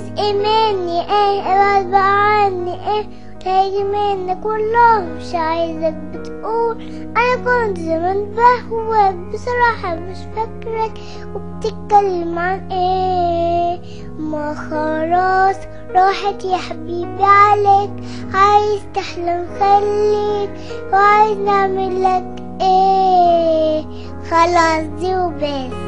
رزق مني ايه ابعد بقى عني ايه تاجي منك والله مش عايزك بتقول انا كنت زمان بهواك بصراحة مش فاكرك وبتتكلم عن ايه ما خلاص راحت يا حبيبي عليك عايز تحلم خليك وعايز نعمل لك ايه خلاص دي وبس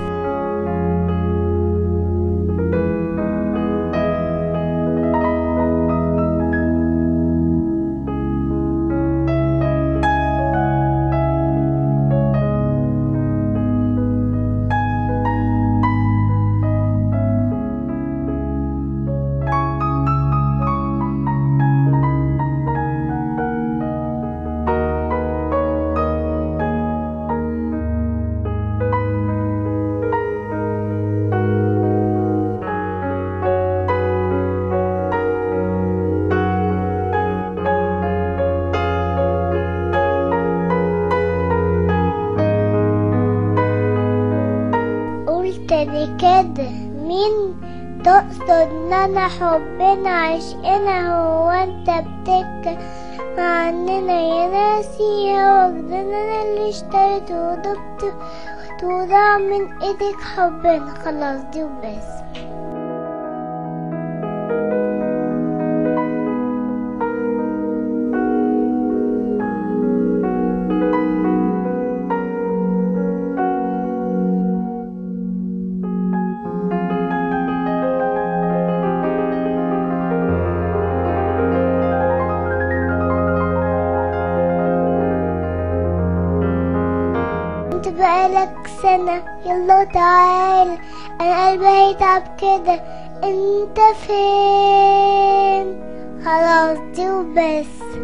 قلت لي كده مين تقصد ان انا حبنا عشقنا هو انت بتتكلم عننا يا ناسي واخدنا انا اللي اشتريته وضبطه وضاع من ايدك حبنا خلاص دي وبس انت بقالك سنة يلا تعال انا قلبي هيتعب كده انت فين خلاص دي وبس